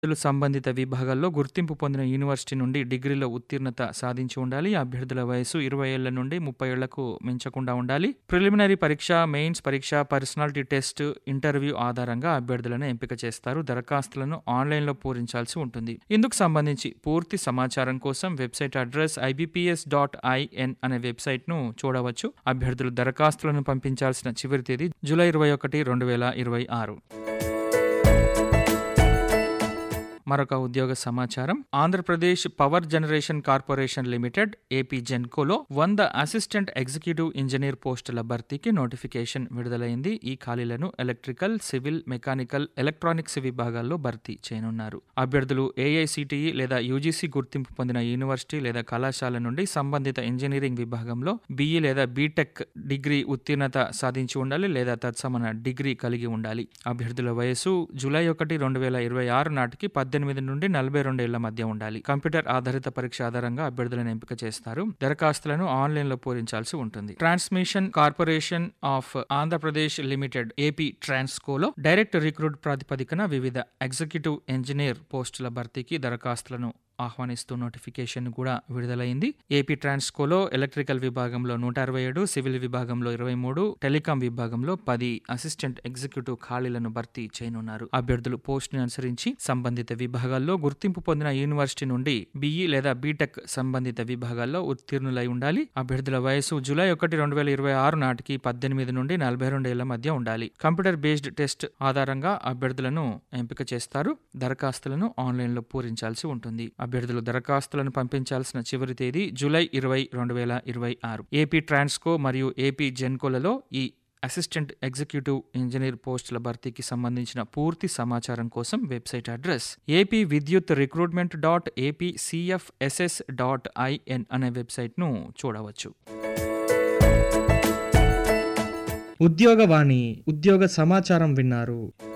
అభ్యర్థులు సంబంధిత విభాగాల్లో గుర్తింపు పొందిన యూనివర్సిటీ నుండి డిగ్రీలో ఉత్తీర్ణత సాధించి ఉండాలి అభ్యర్థుల వయసు ఇరవై ఏళ్ల నుండి ముప్పై ఏళ్లకు మించకుండా ఉండాలి ప్రిలిమినరీ పరీక్ష మెయిన్స్ పరీక్ష పర్సనాలిటీ టెస్ట్ ఇంటర్వ్యూ ఆధారంగా అభ్యర్థులను ఎంపిక చేస్తారు దరఖాస్తులను ఆన్లైన్లో పూరించాల్సి ఉంటుంది ఇందుకు సంబంధించి పూర్తి సమాచారం కోసం website address IBPS dot IN అనే వెబ్సైట్ను చూడవచ్చు అభ్యర్థులు దరఖాస్తులను పంపించాల్సిన చివరి తేదీ జూలై ఇరవై ఒకటి రెండు వేల ఇరవై ఆరు మరొక ఉద్యోగ సమాచారం Andhra Pradesh power generation corporation limited AP జెన్కోలో వంద అసిస్టెంట్ ఎగ్జిక్యూటివ్ ఇంజనీర్ పోస్టుల భర్తీకి నోటిఫికేషన్ విడుదలైంది ఈ ఖాళీలను ఎలక్ట్రికల్ సివిల్ మెకానికల్ ఎలక్ట్రానిక్స్ విభాగాల్లో భర్తీ చేయనున్నారు అభ్యర్థులు ఏఐసిటిఈ లేదా యూజీసీ గుర్తింపు పొందిన యూనివర్సిటీ లేదా కళాశాల నుండి సంబంధిత ఇంజనీరింగ్ విభాగంలో బీఈ లేదా బీటెక్ డిగ్రీ ఉత్తీర్ణత సాధించి ఉండాలి లేదా తత్సమాన డిగ్రీ కలిగి ఉండాలి అభ్యర్థుల వయసు జూలై ఒకటి రెండు వేల ఇరవై ఆరు నాటికి పద్దెనిమిది నుండి నలభై రెండు ఏళ్ల మధ్య ఉండాలి కంప్యూటర్ ఆధారిత పరీక్ష ఆధారంగా అభ్యర్థులను ఎంపిక చేస్తారు దరఖాస్తులను ఆన్లైన్ లో పూరించాల్సి ఉంటుంది transmission corporation of Andhra Pradesh limited AP ట్రాన్స్కోలో డైరెక్ట్ రిక్రూట్ ప్రాతిపదికన వివిధ ఎగ్జిక్యూటివ్ ఇంజనీర్ పోస్టుల భర్తీకి దరఖాస్తులను ఆహ్వానిస్తూ నోటిఫికేషన్ కూడా విడుదలైంది ఏపీ ట్రాన్స్కోలో ఎలక్ట్రికల్ విభాగంలో నూట అరవై ఏడు సివిల్ విభాగంలో ఇరవై మూడు టెలికాం విభాగంలో పది అసిస్టెంట్ ఎగ్జిక్యూటివ్ ఖాళీలను భర్తీ చేయనున్నారు అభ్యర్థులు పోస్ట్ ని అనుసరించి సంబంధిత విభాగాల్లో గుర్తింపు పొందిన యూనివర్సిటీ నుండి బీఈ లేదా బీటెక్ సంబంధిత విభాగాల్లో ఉత్తీర్ణులై ఉండాలి అభ్యర్థుల వయసు జూలై ఒకటి రెండు వేల ఇరవై ఆరు నాటికి పద్దెనిమిది నుండి నలభై రెండు ఏళ్ల మధ్య ఉండాలి కంప్యూటర్ బేస్డ్ టెస్ట్ ఆధారంగా అభ్యర్థులను ఎంపిక చేస్తారు దరఖాస్తులను ఆన్లైన్లో పూరించాల్సి ఉంటుంది అభ్యర్థులు దరఖాస్తులను పంపించాల్సిన చివరి తేదీ జూలై ఇరవై రెండు వేల ఇరవై ఆరు ఏపీ ట్రాన్స్కో మరియు ఏపీ జెన్కోలలో ఈ అసిస్టెంట్ ఎగ్జిక్యూటివ్ ఇంజనీర్ పోస్టుల భర్తీకి సంబంధించిన పూర్తి సమాచారం కోసం website address AP Vidyut recruitment dot AP CFSS dot IN అనే వెబ్సైట్ను చూడవచ్చు ఉద్యోగవాణి ఉద్యోగ సమాచారం విన్నారు